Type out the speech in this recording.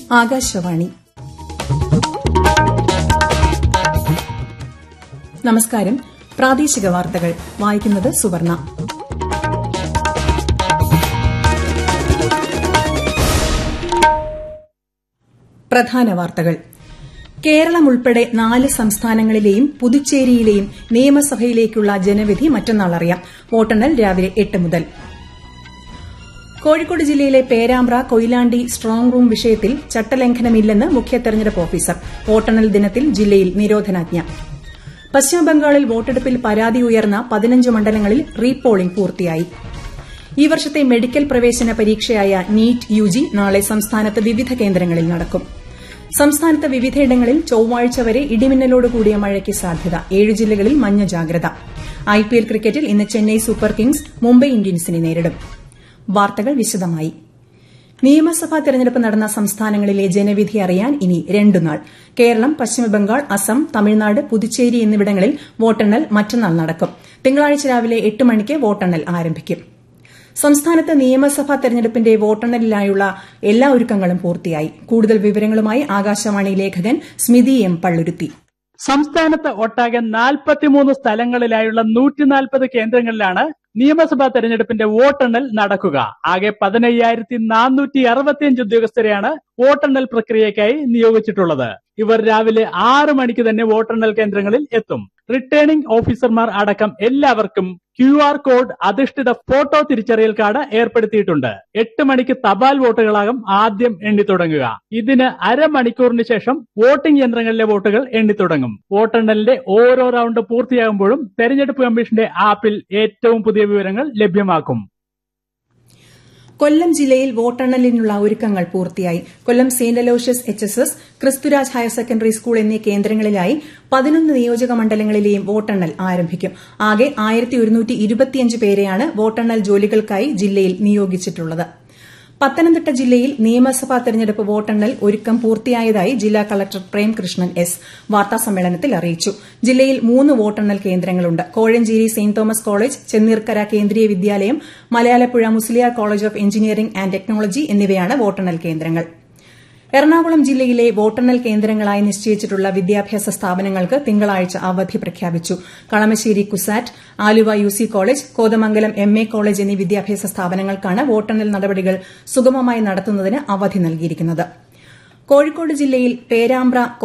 ആകാശവാണി നമസ്കാരം പ്രാദേശിക വാർത്തകൾ വായിക്കുന്നത് സുവർണ പ്രധാന വാർത്തകൾ കേരളം ഉൾപ്പെടെ നാല് സംസ്ഥാനങ്ങളിലെയും പുതുച്ചേരിയിലെയും നിയമസഭയിലേക്കുള്ള ജനവിധി മറ്റന്നാൾ അറിയാം വോട്ടെണ്ണൽ രാവിലെ എട്ട് മുതൽ കോഴിക്കോട് ജില്ലയിലെ പേരാമ്പ്ര കൊയിലാണ്ടി സ്ട്രോങ് റൂം വിഷയത്തിൽ ചട്ടലംഘനമില്ലെന്ന് മുഖ്യ തെരഞ്ഞെടുപ്പ് ഓഫീസർ വോട്ടെണ്ണൽ ദിനത്തിൽ ജില്ലയിൽ നിരോധനാജ്ഞ പശ്ചിമബംഗാളിൽ വോട്ടെടുപ്പിൽ പരാതി ഉയർന്ന പതിനഞ്ച് മണ്ഡലങ്ങളിൽ റീപോളിംഗ് പൂർത്തിയായി ഈ വർഷത്തെ മെഡിക്കൽ പ്രവേശന പരീക്ഷയായ നീറ്റ് യുജി നാളെ സംസ്ഥാനത്ത് വിവിധ കേന്ദ്രങ്ങളിൽ നടക്കും സംസ്ഥാനത്ത് വിവിധയിടങ്ങളിൽ ചൊവ്വാഴ്ച വരെ ഇടിമിന്നലോട് കൂടിയ മഴയ്ക്ക് സാധ്യത ഏഴ് ജില്ലകളിൽ മഞ്ഞ ജാഗ്രത ഐപിഎൽ ക്രിക്കറ്റിൽ ഇന്ന് ചെന്നൈ സൂപ്പർ കിങ്സ് മുംബൈ ഇന്ത്യൻസിനെ നേരിടും വാർത്തകൾ വിശദമായി നിയമസഭാ തെരഞ്ഞെടുപ്പ് നടന്ന സംസ്ഥാനങ്ങളിലെ ജനവിധി അറിയാൻ ഇനി രണ്ടുനാൾ കേരളം പശ്ചിമബംഗാൾ അസം തമിഴ്നാട് പുതുച്ചേരി എന്നിവിടങ്ങളിൽ വോട്ടെണ്ണൽ മറ്റന്നാൾ നടക്കും തിങ്കളാഴ്ച രാവിലെ എട്ട് മണിക്ക് വോട്ടെണ്ണൽ ആരംഭിക്കും സംസ്ഥാനത്ത് നിയമസഭാ തെരഞ്ഞെടുപ്പിന്റെ വോട്ടെണ്ണലിനായുള്ള എല്ലാ ഒരുക്കങ്ങളും പൂർത്തിയായി കൂടുതൽ വിവരങ്ങളുമായി ആകാശവാണി ലേഖകൻ സ്മിതി എം പള്ളുരുത്തി സംസ്ഥാനത്ത് ഒട്ടാകെ നാൽപ്പത്തിമൂന്ന് സ്ഥലങ്ങളിലായുള്ള നൂറ്റിനാൽപ്പത് കേന്ദ്രങ്ങളിലാണ് നിയമസഭാ തെരഞ്ഞെടുപ്പിന്റെ വോട്ടെണ്ണൽ നടക്കുക ആകെ പതിനയ്യായിരത്തി നാനൂറ്റി അറുപത്തിയഞ്ച് ഉദ്യോഗസ്ഥരെയാണ് വോട്ടെണ്ണൽ പ്രക്രിയയ്ക്കായി നിയോഗിച്ചിട്ടുള്ളത് ഇവർ രാവിലെ ആറ് മണിക്ക് തന്നെ വോട്ടെണ്ണൽ കേന്ദ്രങ്ങളിൽ എത്തും റിട്ടേണിംഗ് ഓഫീസർമാർ അടക്കം എല്ലാവർക്കും ക്യു ആർ കോഡ് അധിഷ്ഠിത ഫോട്ടോ തിരിച്ചറിയൽ കാർഡ് ഏർപ്പെടുത്തിയിട്ടുണ്ട് എട്ട് മണിക്ക് തപാൽ വോട്ടുകളാകും ആദ്യം എണ്ണി തുടങ്ങുക ഇതിന് അരമണിക്കൂറിന് ശേഷം വോട്ടിംഗ് യന്ത്രങ്ങളിലെ വോട്ടുകൾ എണ്ണി തുടങ്ങും വോട്ടെണ്ണലിന്റെ ഓരോ റൌണ്ട് പൂർത്തിയാകുമ്പോഴും തെരഞ്ഞെടുപ്പ് കമ്മീഷന്റെ ആപ്പിൽ ഏറ്റവും പുതിയ വിവരങ്ങൾ ലഭ്യമാക്കും കൊല്ലം ജില്ലയിൽ വോട്ടെണ്ണലിനുള്ള ഒരുക്കങ്ങൾ പൂർത്തിയായി Kollam saint Aloysius H S S Christuraj higher secondary school എന്നീ കേന്ദ്രങ്ങളിലായി പതിനൊന്ന് നിയോജക മണ്ഡലങ്ങളിലെയും വോട്ടെണ്ണൽ ആരംഭിക്കും ആകെ ആയിരത്തി പേരെയാണ് വോട്ടെണ്ണൽ ജോലികൾക്കായി ജില്ലയിൽ നിയോഗിച്ചിട്ടുള്ളത് പത്തനംതിട്ട ജില്ലയിൽ നിയമസഭാ തെരഞ്ഞെടുപ്പ് വോട്ടെണ്ണൽ ഒരുക്കം പൂർത്തിയായതായി ജില്ലാ കളക്ടർ പ്രേംകൃഷ്ണൻ എസ് വാർത്താസമ്മേളനത്തിൽ അറിയിച്ചു ജില്ലയിൽ മൂന്ന് വോട്ടെണ്ണൽ കേന്ദ്രങ്ങളുണ്ട് Kozhencherry saint Thomas college Chenneerkara Kendriya Vidyalaya Malayalapuzha Musaliar college of engineering and technology എന്നിവയാണ് വോട്ടെണ്ണൽ കേന്ദ്രങ്ങൾ എറണാകുളം ജില്ലയിലെ വോട്ടെണ്ണൽ കേന്ദ്രങ്ങളായി നിശ്ചയിച്ചിട്ടുള്ള വിദ്യാഭ്യാസ സ്ഥാപനങ്ങൾക്ക് തിങ്കളാഴ്ച അവധി പ്രഖ്യാപിച്ചു Kalamassery CUSAT Aluva U C college Kothamangalam M A college എന്നീ വിദ്യാഭ്യാസ സ്ഥാപനങ്ങൾക്കാണ് വോട്ടെണ്ണൽ നടപടികൾ സുഗമമായി നടത്തുന്നതിന് അവധി നൽകിയിരിക്കുന്നത് കോഴിക്കോട് ജില്ലയിൽ പേരാമ്പ്ര